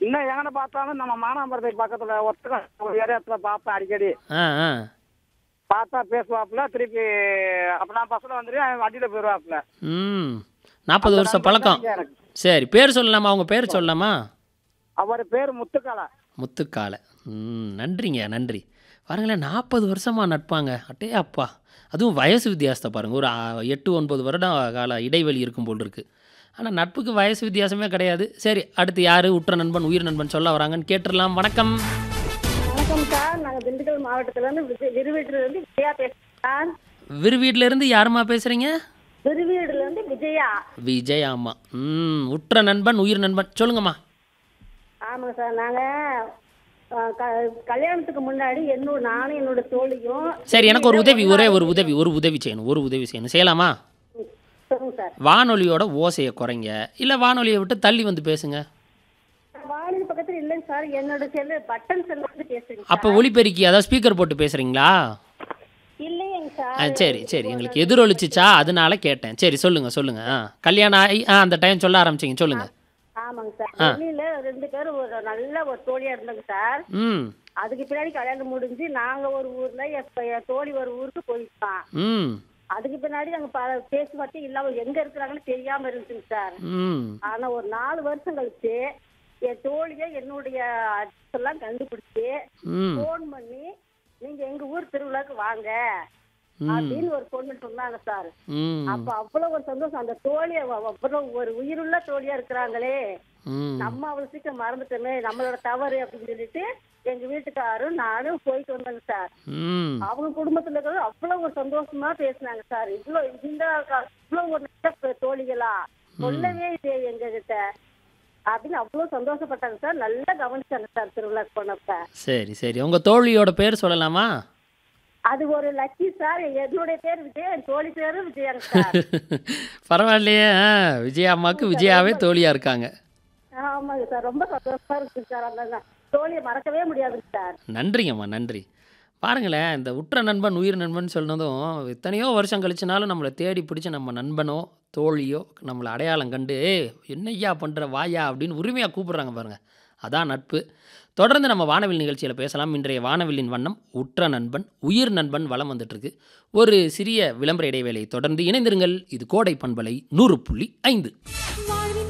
இன்னும் எங்கன பார்த்தாலும் நம்ம மானாமரத்தை பக்கத்துல ஒருத்தர் ஒரு இடத்துல பார்ப்பேன் அடிக்கடி ஆ ஆ பார்த்தா பேசுவாப்புல திருப்பி அப்ப நான் பஸ்ல வந்துட்டு அவன் வண்டியில போயிடுவாப்புல ம் நாற்பது வருஷம் பழக்கம் எனக்கு சரி பேர் சொல்லலாமா அவங்க பேர் சொல்லலாமா அவர் பேர் முத்துக்கால முத்துக்காலை ம் நன்றிங்க நன்றி பாருங்களேன் நாற்பது வருஷமாக நட்பாங்க அட்டே அப்பா அதுவும் வயசு வித்தியாசத்தை பாருங்கள் ஒரு ஆ, எட்டு ஒன்பது வருடம் கால இடைவெளி இருக்கும் போல் இருக்குது ஆனால் நட்புக்கு வயசு வித்தியாசமே கிடையாது சரி அடுத்து யார் உற்ற நண்பன் உயிர் நண்பன் சொல்ல வராங்கன்னு கேட்டுடலாம் வணக்கம் வணக்கம் சார் நாங்கள் திண்டுக்கல் மாவட்டத்துல இருந்து விஜய் விருவீட்டுல இருந்து விஜயா பேசுறேன் சார் விருவீட்டிலேருந்து யாருமா பேசுகிறீங்க விருவீடுல இருந்து விஜயா விஜய் ஆமாம் ம் உற்ற நண்பன் உயிர் நண்பன் சொல்லுங்கம்மா ஆமாங்க சார் நாங்கள் கல்யாணத்துக்கு முன்னாடி என்னோட நானும் என்னோட தோழியும் சரி எனக்கு ஒரு உதவி ஒரே ஒரு உதவி ஒரு உதவி செய்யணும் ஒரு உதவி செய்யணும் செய்யலாமா ம், சொல்லுங்க சார் வானொலியோட ஓசையை குறைங்க இல்லை வானொலியை விட்டு தள்ளி வந்து பேசுங்க வானொலி பக்கத்துல இல்லைங்க சார் என்னோட செல்லு பட்டன் செல்லு வந்து பேசுறீங்க அப்போ ஒலிபெருக்கி அதாவது ஸ்பீக்கர் போட்டு பேசுகிறீங்களா இல்லையேங்க சார் ஆ சரி சரி எங்களுக்கு எதிரொலிச்சிச்சா அதனால கேட்டேன் சரி சொல்லுங்கள் சொல்லுங்கள் ஆ கல்யாணம் ஆகி ஆ அந்த டைம் சொல்ல ஆரம்பிச்சிங்க சொல்லுங்கள் ஆமாங்க சார் வெளியில ரெண்டு பேரும் ஒரு நல்ல ஒரு தோழியா இருந்தாங்க சார் ம் அதுக்கு பின்னாடி கல்யாணம் முடிஞ்சு நாங்க ஒரு ஊர்ல என் என் தோழி ஒரு ஊருக்கு போயிட்டான் ம் அதுக்கு பின்னாடி நாங்க ப- பேச்சுவார்த்தை இல்லாம எங்க இருக்கிறாங்கன்னு தெரியாம இருந்துச்சுங்க சார் ம் ஆனா ஒரு நாலு வருஷம் கழிச்சு என் தோழிய என்னுடைய address எல்லாம் கண்டுபிடிச்சு ம் ஃபோன் பண்ணி நீங்க எங்க ஊர் திருவிழாக்கு வாங்க அப்படின்னு ஒரு பொண்ணு சொன்னாங்க சார் ம் அப்ப அவ்வளவு ஒரு சந்தோஷம் அந்த தோழிய அவ- அவ்வளவு ஒரு உயிருள்ள தோழியா இருக்கிறாங்களே ம் நம்ம அவ்வளவு சீக்கிரம் மறந்துட்டோமே நம்மளோட தவறு அப்படின்னு சொல்லிட்டு எங்க வீட்டுக்காரும் நானும் போயிட்டு வந்தேங்க சார் ம் அவங்க குடும்பத்துல இருக்கிறது அவ்வளவு ஒரு சந்தோஷமா பேசினாங்க சார் இவ்வளவு இந்த கா- இவ்வளவு ஒரு நல்ல தோழிகளா சொல்லவே இல்லையே எங்க கிட்ட அப்படின்னு அவ்வளவு சந்தோஷப்பட்டாங்க சார் நல்லா கவனிச்சாங்க சார் திருவிழாக்கு போனப்ப சரி சரி உங்கள் தோழியோட பேர் சொல்லலாமா அது ஒரு லக்கி சார் என்னுடைய பேர் விஜய் என் தோழி பேரு விஜயாங்க சார் பரவாயில்லையே ஆ விஜயா அம்மாவுக்கு விஜயாவே தோழியாக இருக்காங்க ஆமாங்க சார் ரொம்ப சந்தோஷமா இருக்கு சார் அந்த தோழியை மறக்கவே முடியாதுங்க சார் நன்றிங்கம்மா நன்றி பாருங்களேன் இந்த உற்ற நண்பன் உயிர் நண்பன் சொன்னதும் எத்தனையோ வருஷம் கழிச்சுனாலும் நம்மளை தேடி பிடிச்ச நம்ம நண்பனோ தோழியோ நம்மளை அடையாளம் கண்டு "ஏய், என்னய்யா பண்ணுற வாயா அப்படின்னு உரிமையாக கூப்பிடுறாங்க பாருங்க அதான் நட்பு தொடர்ந்து நம்ம வானவில் நிகழ்ச்சியில் பேசலாம் இன்றைய வானவில்லின் வண்ணம் உற்ற நண்பன் உயிர் நண்பன் வலம் வந்துட்டுருக்கு ஒரு சிறிய விளம்பர இடைவேளையை தொடர்ந்து இணைந்திருங்கள் இது கோடை பண்பலை நூறு புள்ளி ஐந்து